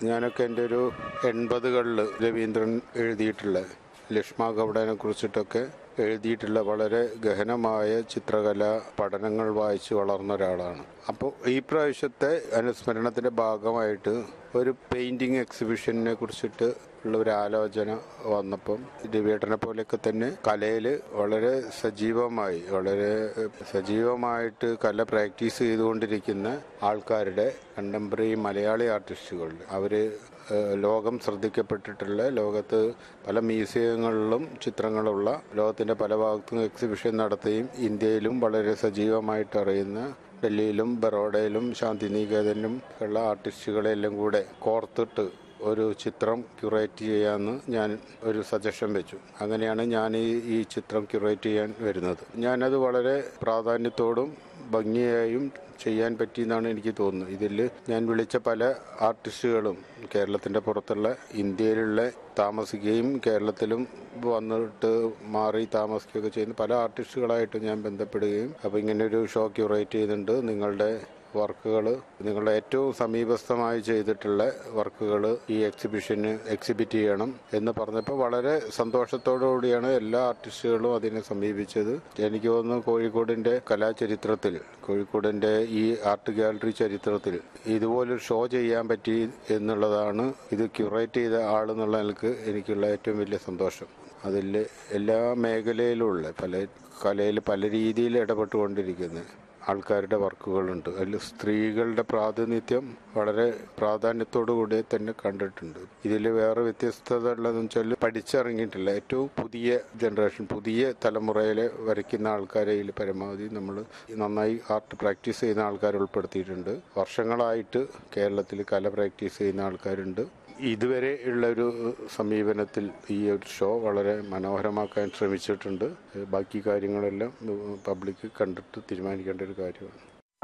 ഞാനൊക്കെ എൻ്റെ ഒരു എൺപതുകളിൽ രവീന്ദ്രൻ എഴുതിയിട്ടുള്ള ലക്ഷ്മ ഗൗഡനെ കുറിച്ചിട്ടൊക്കെ എഴുതിയിട്ടുള്ള വളരെ ഗഹനമായ ചിത്രകല പഠനങ്ങൾ വായിച്ച് വളർന്ന ഒരാളാണ് അപ്പോൾ ഈ പ്രാവശ്യത്തെ അനുസ്മരണത്തിന്റെ ഭാഗമായിട്ട് ഒരു പെയിന്റിംഗ് എക്സിബിഷനെ കുറിച്ചിട്ട് ഉള്ള ഒരു ആലോചന വന്നപ്പം രവിയേട്ടനെ പോലെയൊക്കെ തന്നെ കലയിൽ വളരെ സജീവമായി വളരെ സജീവമായിട്ട് കല പ്രാക്ടീസ് ചെയ്തുകൊണ്ടിരിക്കുന്ന ആൾക്കാരുടെ കണ്ടംപററി മലയാളി ആർട്ടിസ്റ്റുകൾ അവര് ഏഹ് ലോകം ശ്രദ്ധിക്കപ്പെട്ടിട്ടുള്ള ലോകത്ത് പല മ്യൂസിയങ്ങളിലും ചിത്രങ്ങളുള്ള ലോകത്തിന്റെ പല ഭാഗത്തും എക്സിബിഷൻ നടത്തുകയും ഇന്ത്യയിലും വളരെ സജീവമായിട്ട് അറിയുന്ന ഡൽഹിയിലും ബറോഡയിലും ശാന്തിനികേതനിലും ഉള്ള ആർട്ടിസ്റ്റുകളെല്ലാം കൂടെ കോർത്തിട്ട് ഒരു ചിത്രം ക്യൂറേറ്റ് ചെയ്യാമെന്ന് ഞാൻ ഒരു സജഷൻ വെച്ചു അങ്ങനെയാണ് ഞാൻ ഈ ഈ ചിത്രം ക്യൂറേറ്റ് ചെയ്യാൻ വരുന്നത് ഞാനത് വളരെ പ്രാധാന്യത്തോടും ഭംഗിയായും ചെയ്യാൻ പറ്റിയെന്നാണ് എനിക്ക് തോന്നുന്നത് ഇതിൽ ഞാൻ വിളിച്ച പല ആർട്ടിസ്റ്റുകളും കേരളത്തിൻ്റെ പുറത്തുള്ള ഇന്ത്യയിലുള്ള താമസിക്കുകയും കേരളത്തിലും വന്നിട്ട് മാറി താമസിക്കുകയൊക്കെ ചെയ്യുന്ന പല ആർട്ടിസ്റ്റുകളായിട്ട് ഞാൻ ബന്ധപ്പെടുകയും അപ്പോൾ ഇങ്ങനെ ഒരു ഷോ ക്യൂറേറ്റ് ചെയ്യുന്നുണ്ട് നിങ്ങളുടെ വർക്കുകൾ നിങ്ങളുടെ ഏറ്റവും സമീപസ്ഥമായി ചെയ്തിട്ടുള്ള വർക്കുകൾ ഈ എക്സിബിഷന് എക്സിബിറ്റ് ചെയ്യണം എന്ന് പറഞ്ഞപ്പോൾ വളരെ സന്തോഷത്തോടു കൂടിയാണ് എല്ലാ ആർട്ടിസ്റ്റുകളും അതിനെ സമീപിച്ചത് എനിക്ക് തോന്നുന്നു കോഴിക്കോടിന്റെ കലാചരിത്രത്തിൽ കോഴിക്കോടിന്റെ ഈ ആർട്ട് ഗാലറി ചരിത്രത്തിൽ ഇതുപോലൊരു ഷോ ചെയ്യാൻ പറ്റി എന്നുള്ളതാണ് ഇത് ക്യൂറേറ്റ് ചെയ്ത ആളെന്നുള്ള നിലക്ക് എനിക്കുള്ള ഏറ്റവും വലിയ സന്തോഷം അതിൽ എല്ലാ മേഖലയിലുള്ള പല കലയിൽ പല രീതിയിൽ ഇടപെട്ടുകൊണ്ടിരിക്കുന്ന ആൾക്കാരുടെ വർക്കുകളുണ്ട് അതിൽ സ്ത്രീകളുടെ പ്രാതിനിധ്യം വളരെ പ്രാധാന്യത്തോടു കൂടി തന്നെ കണ്ടിട്ടുണ്ട് ഇതിൽ വേറെ വ്യത്യസ്തത ഉള്ളതെന്ന് വെച്ചാൽ പഠിച്ചിറങ്ങിയിട്ടില്ല ഏറ്റവും പുതിയ ജനറേഷൻ പുതിയ തലമുറയിലെ വരയ്ക്കുന്ന ആൾക്കാരെ ഇതിൽ പരമാവധി നമ്മൾ നന്നായി ആർട്ട് പ്രാക്ടീസ് ചെയ്യുന്ന ആൾക്കാരെ ഉൾപ്പെടുത്തിയിട്ടുണ്ട് വർഷങ്ങളായിട്ട് കേരളത്തിൽ കല പ്രാക്ടീസ് ചെയ്യുന്ന ആൾക്കാരുണ്ട് ഇതുവരെ ഉള്ള ഒരു സമീപനത്തിൽ ഈ ഒരു ഷോ വളരെ മനോഹരമാക്കാൻ ശ്രമിച്ചിട്ടുണ്ട് ബാക്കി കാര്യങ്ങളെല്ലാം പബ്ലിക് കണ്ടിട്ട് തീരുമാനിക്കേണ്ട ഒരു കാര്യമാണ്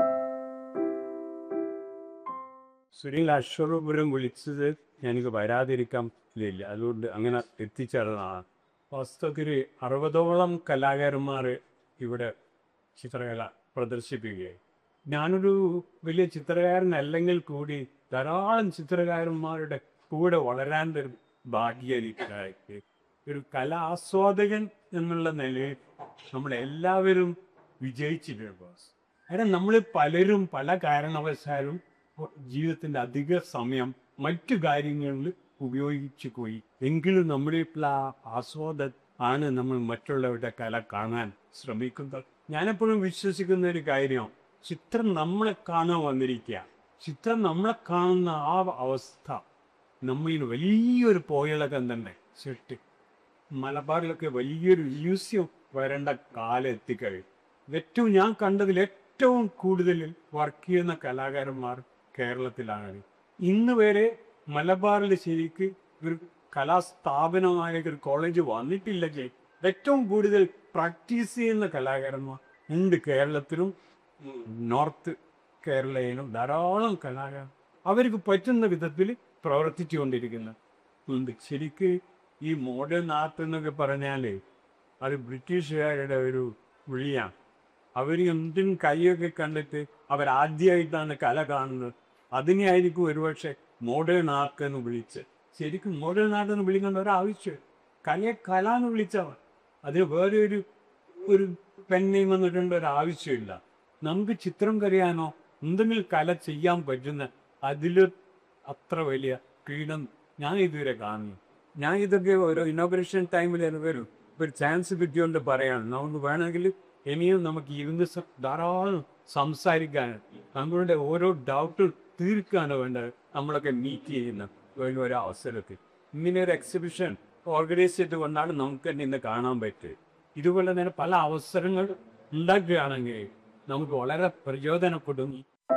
സുനിൽ അശ്വരപുരം വിളിച്ചത് എനിക്ക് വരാതിരിക്കാൻ ഇല്ല അതുകൊണ്ട് അങ്ങനെ എത്തിച്ചേർന്നതാണ് വാസ്തവത്തിൽ അറുപതോളം കലാകാരന്മാർ ഇവിടെ ചിത്രകല പ്രദർശിപ്പിക്കുകയായി ഞാനൊരു വലിയ ചിത്രകാരനല്ലെങ്കിൽ കൂടി ധാരാളം ചിത്രകാരന്മാരുടെ കൂടെ വളരാൻ ഒരു ഭാഗ്യം എനിക്കുണ്ടായി ഒരു കലാസ്വാദകൻ എന്നുള്ള നിലയിൽ നമ്മളെല്ലാവരും വിജയിച്ചിട്ടുണ്ട് ബോസ് കാരണം നമ്മൾ പലരും പല കാരണവശാലും ജീവിതത്തിന്റെ അധിക സമയം മറ്റു കാര്യങ്ങളിൽ ഉപയോഗിച്ചു പോയി എങ്കിലും നമ്മളിപ്പോൾ ആ ആസ്വാദ ആണ് നമ്മൾ മറ്റുള്ളവരുടെ കല കാണാൻ ശ്രമിക്കുന്നത് ഞാനെപ്പോഴും വിശ്വസിക്കുന്ന ഒരു കാര്യം ചിത്രം നമ്മളെ കാണാൻ വന്നിരിക്കുക ചിത്രം നമ്മളെ കാണുന്ന ആ അവസ്ഥ നമ്മളിൽ വലിയൊരു പോയിളക്കം തന്നെ സെട്ട് മലബാറിലൊക്കെ വലിയൊരു മ്യൂസിയം വരേണ്ട കാലം എത്തിക്കഴിയും ഏറ്റവും ഞാൻ കണ്ടതിൽ ഏറ്റവും കൂടുതൽ വർക്ക് ചെയ്യുന്ന കലാകാരന്മാർ കേരളത്തിലാണ് ഇന്ന് വരെ മലബാറിൽ ശരിക്ക് ഒരു കലാസ്ഥാപനമായ ഒരു കോളേജ് വന്നിട്ടില്ലെങ്കിൽ ഏറ്റവും കൂടുതൽ പ്രാക്ടീസ് ചെയ്യുന്ന കലാകാരന്മാർ ഉണ്ട് കേരളത്തിലും ഉം, നോർത്ത് കേരളയിലും ധാരാളം കലാകാരൻ അവർക്ക് പറ്റുന്ന വിധത്തിൽ പ്രവർത്തിച്ചുകൊണ്ടിരിക്കുന്നു ഉണ്ട് ശരിക്ക് ഈ മോഡേൺ ആർട്ട് എന്നൊക്കെ പറഞ്ഞാല് അത് ബ്രിട്ടീഷുകാരുടെ ഒരു വിളിയാണ് അവർ എന്തിനും കൈയൊക്കെ കണ്ടിട്ട് അവർ ആദ്യമായിട്ടാണ് കല കാണുന്നത് അതിനെയായിരിക്കും ഒരുപക്ഷെ മോഡേൺ ആർട്ട് എന്ന് വിളിച്ച് ശരിക്കും മോഡേൺ ആർട്ട് എന്ന് വിളിക്കേണ്ട ഒരാവശ്യം കലയെ കല എന്ന് വിളിച്ചാൽ മതി. അതിന് വേറെ ഒരു ഒരു പെണ്ണയും വന്നിട്ടുണ്ട് ഒരു ആവശ്യമില്ല നമുക്ക് ചിത്രം കരയാനോ എന്തെങ്കിലും കല ചെയ്യാൻ പറ്റുന്ന അതിൽ അത്ര വലിയ പീഡം ഞാൻ ഇതുവരെ കാണുന്നു ഞാൻ ഇതൊക്കെ ഓരോ ഇനോഗ്രേഷൻ ടൈമിൽ വരും ഒരു ചാൻസ് കിട്ടിയോണ്ട് പറയാണ് നമുക്ക് വേണമെങ്കിൽ ഇനിയും നമുക്ക് ഇരുന്ന് സ- ധാരാളം സംസാരിക്കാൻ നമ്മളുടെ ഓരോ ഡൗട്ടും തീർക്കാനോ വേണ്ടത് നമ്മളൊക്കെ മീറ്റ് ചെയ്യുന്ന ഒരു ഒരു അവസരത്തിൽ ഇങ്ങനെ ഒരു എക്സിബിഷൻ ഓർഗനൈസ് ചെയ്തുകൊണ്ടാണ് നമുക്ക് തന്നെ ഇന്ന് കാണാൻ പറ്റുക ഇതുപോലെ തന്നെ പല അവസരങ്ങൾ ഉണ്ടാക്കുകയാണെങ്കിൽ നമുക്ക് വളരെ പ്രചോദനപ്പെടും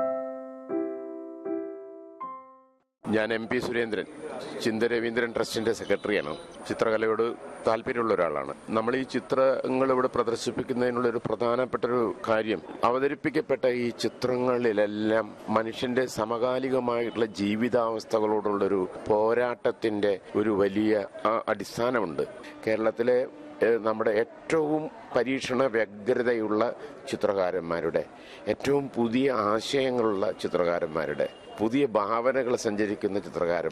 ഞാൻ എം പി സുരേന്ദ്രൻ ചിന്ത രവീന്ദ്രൻ ട്രസ്റ്റിന്റെ സെക്രട്ടറിയാണ് ചിത്രകലയോട് താല്പര്യമുള്ള ഒരാളാണ് നമ്മൾ ഈ ചിത്രങ്ങൾ ഇവിടെ പ്രദർശിപ്പിക്കുന്നതിനുള്ള ഒരു പ്രധാനപ്പെട്ട ഒരു കാര്യം അവതരിപ്പിക്കപ്പെട്ട ഈ ചിത്രങ്ങളിലെല്ലാം മനുഷ്യന്റെ സമകാലികമായിട്ടുള്ള ജീവിതാവസ്ഥകളോടുള്ളൊരു പോരാട്ടത്തിന്റെ ഒരു വലിയ ആ, അടിസ്ഥാനമുണ്ട് കേരളത്തിലെ ഏഹ്, നമ്മുടെ ഏറ്റവും പരീക്ഷണ വ്യഗ്രതയുള്ള ചിത്രകാരന്മാരുടെ ഏറ്റവും പുതിയ ആശയങ്ങളുള്ള ചിത്രകാരന്മാരുടെ പുതിയ ഭാവനകൾ സഞ്ചരിക്കുന്ന ചിത്രകാരൻ